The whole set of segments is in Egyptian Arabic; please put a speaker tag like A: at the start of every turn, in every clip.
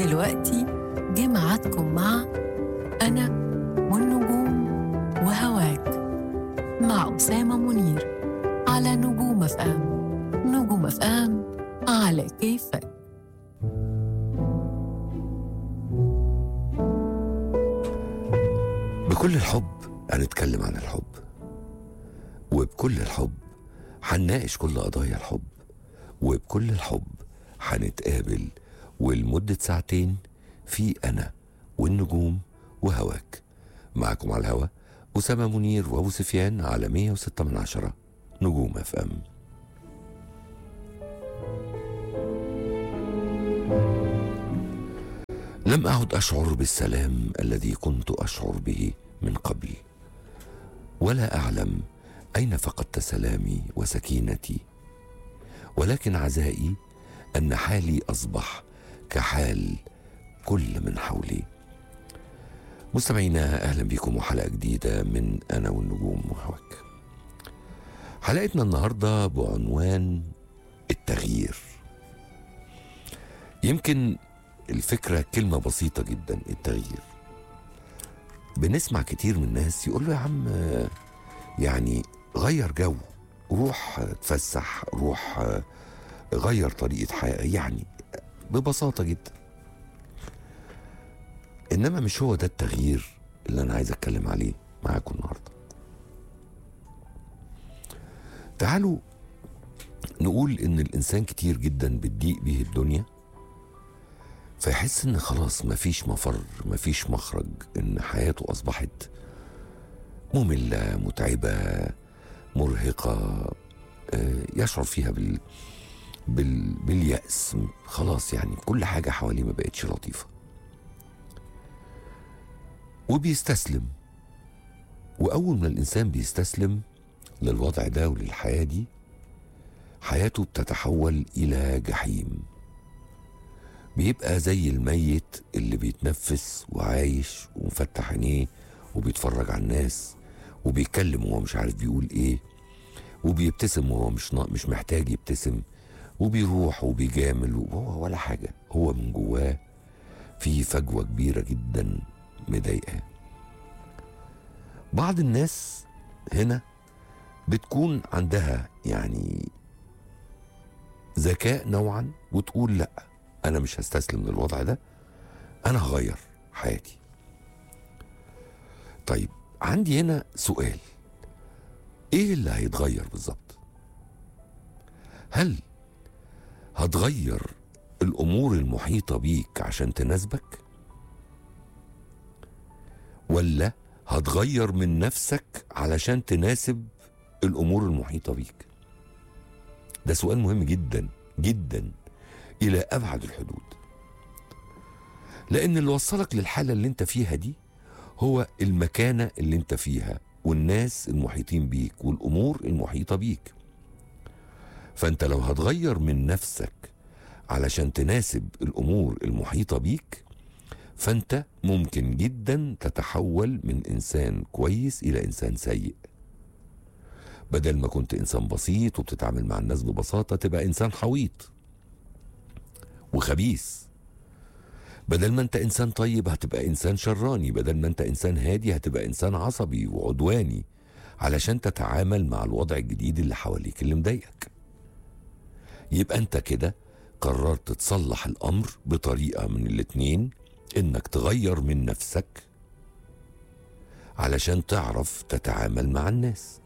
A: ودلوقتي جه ميعادكم مع أنا والنجوم وهواك مع أسامة منير على نجوم اف ام نجوم اف ام على كيفك
B: بكل الحب هنتكلم عن الحب وبكل الحب هنناقش كل قضايا الحب وبكل الحب هنتقابل ولمدة ساعتين في أنا والنجوم وهواك معكم على الهوا أسامة منير وأبو سفيان على 106 من عشرة نجوم اف ام لم أعد أشعر بالسلام الذي كنت أشعر به من قبل ولا أعلم أين فقدت سلامي وسكينتي ولكن عزائي أن حالي أصبح كحال كل من حولي مستمعينا أهلا بكم وحلقة جديدة من أنا والنجوم وهواك حلقتنا النهاردة بعنوان التغيير يمكن الفكرة كلمة بسيطة جدا التغيير بنسمع كتير من الناس يقول له يا عم آه، يعني غير جو روح آه، اتفسح روح آه، غير طريقة حياة يعني ببساطة جدا إنما مش هو ده التغيير اللي أنا عايز أتكلم عليه معاكم النهاردة تعالوا نقول إن الإنسان كتير جدا بتضيق به الدنيا فيحس ان خلاص مفيش مفر مفيش مخرج ان حياته اصبحت ممله متعبه مرهقه آه، يشعر فيها بال بال باليأس خلاص يعني كل حاجة حواليه ما بقتش لطيفة وبيستسلم وأول ما الإنسان بيستسلم للوضع ده وللحياة دي حياته بتتحول إلى جحيم بيبقى زي الميت اللي بيتنفس وعايش ومفتح عينيه وبيتفرج على الناس وبيتكلم وهو مش عارف بيقول ايه وبيبتسم وهو مش نا- مش محتاج يبتسم وبيروح وبيجامل وهو ولا حاجة هو من جواه في فجوة كبيرة جدا مضايقاه بعض الناس هنا بتكون عندها يعني ذكاء نوعا وتقول لا انا مش هستسلم للوضع ده انا هغير حياتي طيب عندي هنا سؤال ايه اللي هيتغير بالظبط هل هتغير الامور المحيطه بيك عشان تناسبك ولا هتغير من نفسك علشان تناسب الامور المحيطه بيك ده سؤال مهم جدا جدا الى ابعد الحدود لان اللي وصلك للحاله اللي انت فيها دي هو المكانه اللي انت فيها والناس المحيطين بيك والامور المحيطه بيك فانت لو هتغير من نفسك علشان تناسب الامور المحيطه بيك فانت ممكن جدا تتحول من انسان كويس الى انسان سيء بدل ما كنت انسان بسيط وبتتعامل مع الناس ببساطه تبقى انسان حويط وخبيث بدل ما انت انسان طيب هتبقى انسان شراني بدل ما انت انسان هادي هتبقى انسان عصبي وعدواني علشان تتعامل مع الوضع الجديد اللي حواليك اللي مضايقك يبقى انت كده قررت تصلح الامر بطريقه من الاتنين انك تغير من نفسك علشان تعرف تتعامل مع الناس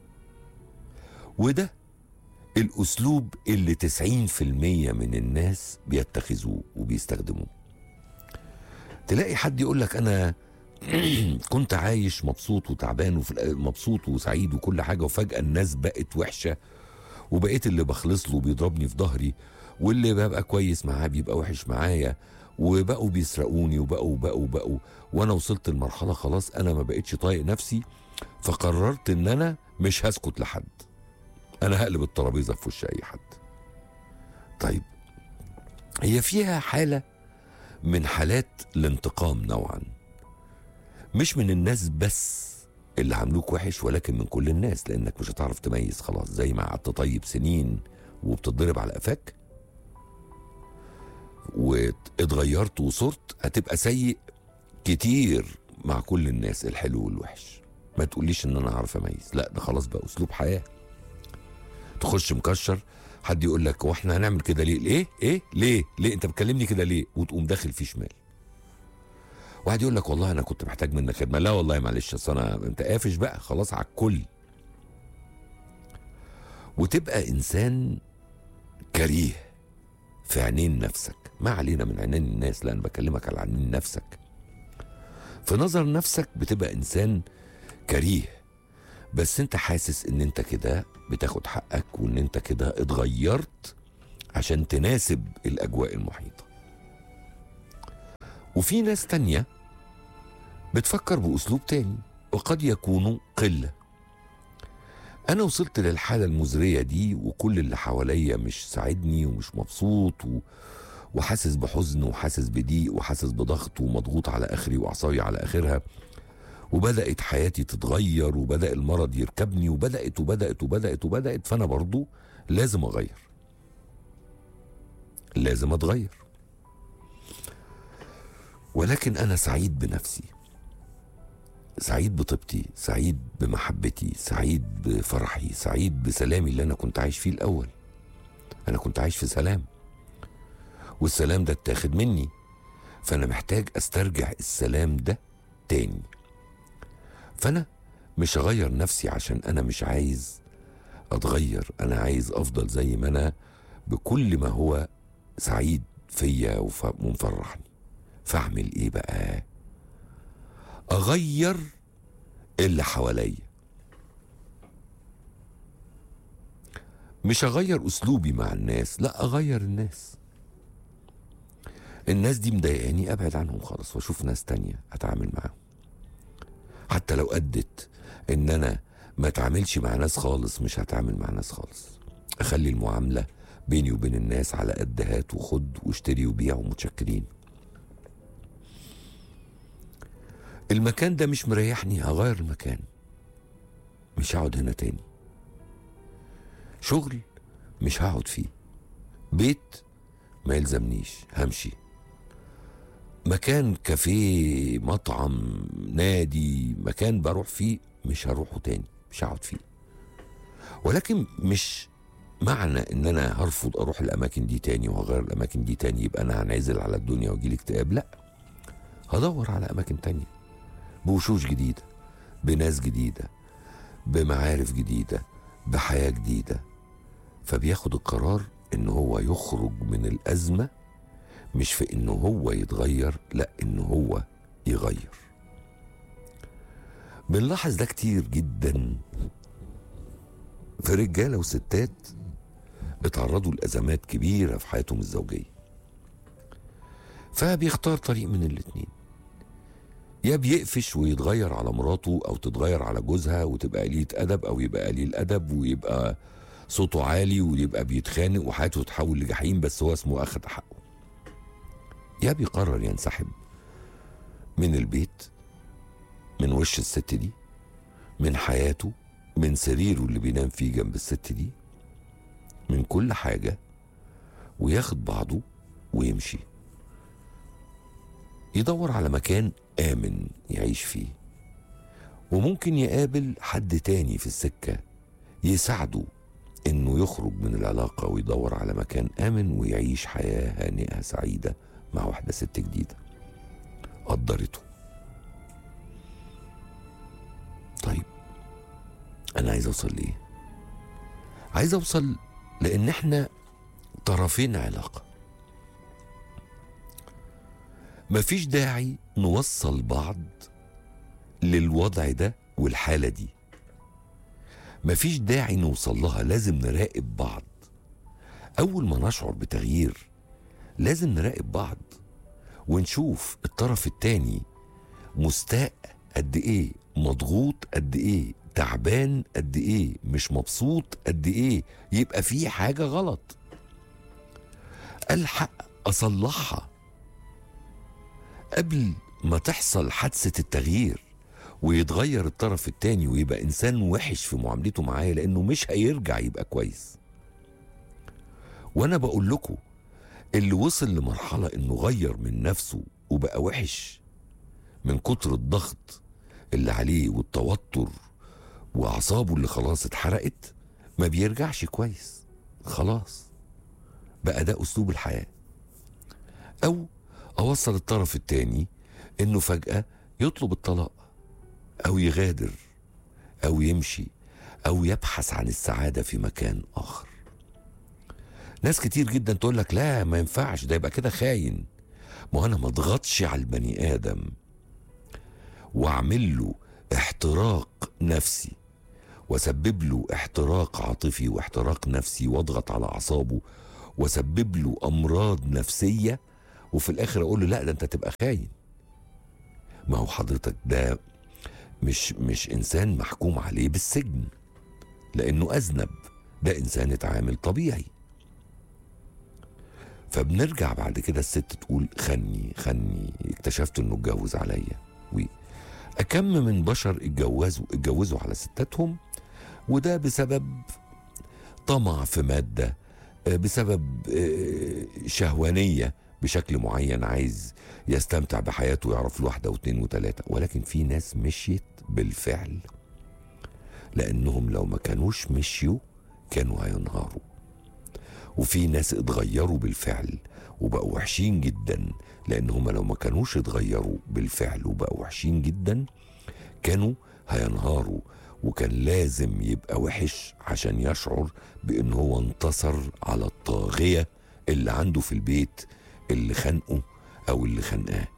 B: وده الأسلوب اللي 90% من الناس بيتخذوه وبيستخدموه تلاقي حد يقول لك أنا كنت عايش مبسوط وتعبان وفي الآ- مبسوط وسعيد وكل حاجة وفجأة الناس بقت وحشة وبقيت اللي بخلص له بيضربني في ظهري واللي ببقى كويس معاه بيبقى وحش معايا وبقوا بيسرقوني وبقوا وبقوا وبقوا وانا وصلت لمرحله خلاص انا ما بقتش طايق نفسي فقررت ان انا مش هسكت لحد انا هقلب الترابيزه في وش اي حد طيب هي فيها حاله من حالات الانتقام نوعا مش من الناس بس اللي عاملوك وحش ولكن من كل الناس لانك مش هتعرف تميز خلاص زي ما قعدت طيب سنين وبتتضرب على قفاك واتغيرت وصرت هتبقى سيء كتير مع كل الناس الحلو والوحش ما تقوليش ان انا اعرف اميز لا ده خلاص بقى اسلوب حياه تخش مكشر حد يقول لك هو احنا هنعمل كده ليه ليه ايه ليه ليه انت بتكلمني كده ليه وتقوم داخل فيه شمال واحد يقول لك والله انا كنت محتاج منك خدمه لا والله معلش اصل انا انت قافش بقى خلاص على الكل وتبقى انسان كريه في عينين نفسك ما علينا من عينين الناس لا انا بكلمك على عينين نفسك في نظر نفسك بتبقى انسان كريه بس انت حاسس ان انت كده بتاخد حقك وان انت كده اتغيرت عشان تناسب الاجواء المحيطه وفي ناس تانية بتفكر باسلوب تاني وقد يكونوا قله انا وصلت للحاله المزريه دي وكل اللي حواليا مش ساعدني ومش مبسوط و... وحاسس بحزن وحاسس بضيق وحاسس بضغط ومضغوط على اخري واعصابي على اخرها وبدات حياتي تتغير وبدا المرض يركبني وبدات وبدات وبدات وبدات فانا برضو لازم اغير لازم اتغير ولكن انا سعيد بنفسي سعيد بطيبتي سعيد بمحبتي سعيد بفرحي سعيد بسلامي اللي انا كنت عايش فيه الاول انا كنت عايش في سلام والسلام ده اتاخد مني فانا محتاج استرجع السلام ده تاني فانا مش هغير نفسي عشان انا مش عايز اتغير انا عايز افضل زي ما انا بكل ما هو سعيد فيا وف- ومفرحني فاعمل ايه بقى اغير اللي حواليا مش اغير اسلوبي مع الناس لا اغير الناس الناس دي مضايقاني ابعد عنهم خالص واشوف ناس تانية اتعامل معاهم حتى لو ادت ان انا ما اتعاملش مع ناس خالص مش هتعامل مع ناس خالص اخلي المعامله بيني وبين الناس على قد هات وخد واشتري وبيع ومتشكرين المكان ده مش مريحني هغير المكان مش هقعد هنا تاني شغل مش هقعد فيه بيت ما يلزمنيش همشي مكان كافيه مطعم نادي مكان بروح فيه مش هروحه تاني مش هقعد فيه ولكن مش معنى ان انا هرفض اروح الاماكن دي تاني وهغير الاماكن دي تاني يبقى انا هنعزل على الدنيا واجيلي اكتئاب لا هدور على اماكن تانية بوشوش جديدة بناس جديدة بمعارف جديدة بحياة جديدة فبياخد القرار ان هو يخرج من الازمة مش في انه هو يتغير لا انه هو يغير بنلاحظ ده كتير جدا في رجالة وستات اتعرضوا لأزمات كبيرة في حياتهم الزوجية فبيختار طريق من الاتنين يا بيقفش ويتغير على مراته او تتغير على جوزها وتبقى قليلة ادب او يبقى قليل ادب ويبقى صوته عالي ويبقى بيتخانق وحياته تتحول لجحيم بس هو اسمه اخد حقه يا بيقرر ينسحب من البيت من وش الست دي من حياته من سريره اللي بينام فيه جنب الست دي من كل حاجة وياخد بعضه ويمشي يدور على مكان آمن يعيش فيه وممكن يقابل حد تاني في السكة يساعده انه يخرج من العلاقة ويدور على مكان آمن ويعيش حياة هانئة سعيدة مع واحدة ست جديدة قدرته طيب انا عايز اوصل ليه عايز اوصل لان احنا طرفين علاقه مفيش داعي نوصل بعض للوضع ده والحاله دي مفيش داعي نوصل لها لازم نراقب بعض اول ما نشعر بتغيير لازم نراقب بعض ونشوف الطرف التاني مستاء قد ايه مضغوط قد ايه تعبان قد ايه مش مبسوط قد ايه يبقى في حاجه غلط الحق اصلحها قبل ما تحصل حادثه التغيير ويتغير الطرف التاني ويبقى انسان وحش في معاملته معايا لانه مش هيرجع يبقى كويس وانا بقول لكم اللي وصل لمرحلة انه غير من نفسه وبقى وحش من كتر الضغط اللي عليه والتوتر واعصابه اللي خلاص اتحرقت ما بيرجعش كويس خلاص بقى ده اسلوب الحياة او اوصل الطرف التاني انه فجأة يطلب الطلاق او يغادر او يمشي او يبحث عن السعادة في مكان اخر ناس كتير جدا تقول لك لا ما ينفعش ده يبقى كده خاين ما هو انا ما اضغطش على البني ادم واعمل له احتراق نفسي واسبب له احتراق عاطفي واحتراق نفسي واضغط على اعصابه واسبب له امراض نفسيه وفي الاخر اقول له لا ده انت تبقى خاين ما هو حضرتك ده مش مش انسان محكوم عليه بالسجن لانه اذنب ده انسان اتعامل طبيعي فبنرجع بعد كده الست تقول خني خني اكتشفت انه اتجوز عليا وي أكم من بشر اتجوزوا اتجوزوا على ستاتهم وده بسبب طمع في مادة آه، بسبب آه، شهوانية بشكل معين عايز يستمتع بحياته ويعرف له واحدة واثنين وثلاثة ولكن في ناس مشيت بالفعل لأنهم لو ما كانوش مشيوا كانوا هينهاروا وفي ناس اتغيروا بالفعل وبقوا وحشين جدا لان هم لو ما كانوش اتغيروا بالفعل وبقوا وحشين جدا كانوا هينهاروا وكان لازم يبقى وحش عشان يشعر بان هو انتصر على الطاغية اللي عنده في البيت اللي خانقه او اللي خانقاه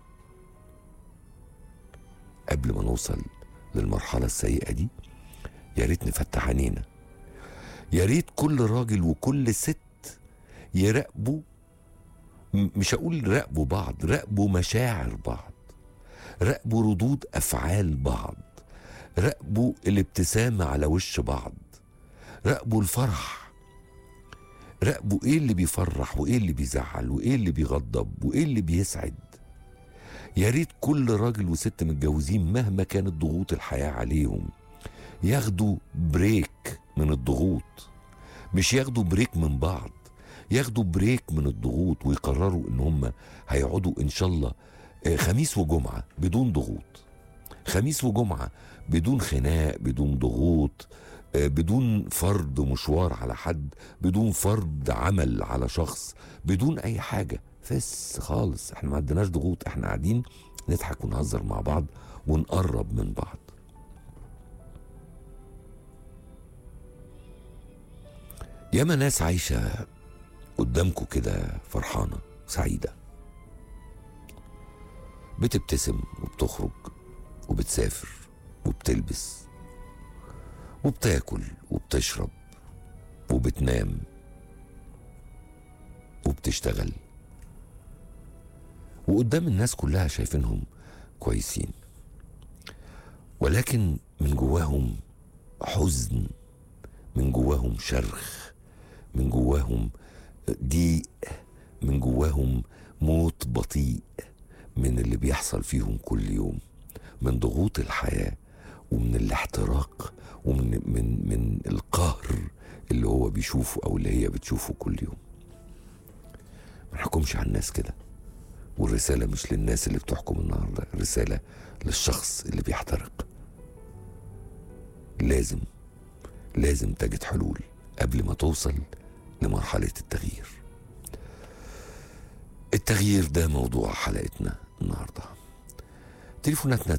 B: قبل ما نوصل للمرحلة السيئة دي يا ريت نفتح عينينا يا ريت كل راجل وكل ست يراقبوا م- مش هقول راقبوا بعض راقبوا مشاعر بعض راقبوا ردود افعال بعض راقبوا الابتسامه على وش بعض راقبوا الفرح راقبوا ايه اللي بيفرح وايه اللي بيزعل وايه اللي بيغضب وايه اللي بيسعد يا ريت كل راجل وست متجوزين مهما كانت ضغوط الحياه عليهم ياخدوا بريك من الضغوط مش ياخدوا بريك من بعض ياخدوا بريك من الضغوط ويقرروا ان هم هيقعدوا ان شاء الله آه، خميس وجمعه بدون ضغوط خميس وجمعه بدون خناق بدون ضغوط آه، بدون فرض مشوار على حد بدون فرض عمل على شخص بدون اي حاجه فس خالص احنا ما عندناش ضغوط احنا قاعدين نضحك ونهزر مع بعض ونقرب من بعض ياما ناس عايشه قدامكم كده فرحانه سعيده بتبتسم وبتخرج وبتسافر وبتلبس وبتاكل وبتشرب وبتنام وبتشتغل وقدام الناس كلها شايفينهم كويسين ولكن من جواهم حزن من جواهم شرخ من جواهم ضيق من جواهم موت بطيء من اللي بيحصل فيهم كل يوم من ضغوط الحياة ومن الاحتراق ومن من من القهر اللي هو بيشوفه او اللي هي بتشوفه كل يوم ما نحكمش على الناس كده والرسالة مش للناس اللي بتحكم النهاردة الرسالة للشخص اللي بيحترق لازم لازم تجد حلول قبل ما توصل لمرحلة التغيير التغيير ده موضوع حلقتنا النهاردة تليفوناتنا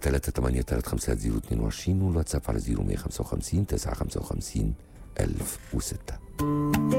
B: 3835022 والواتساب على 0155 955 1006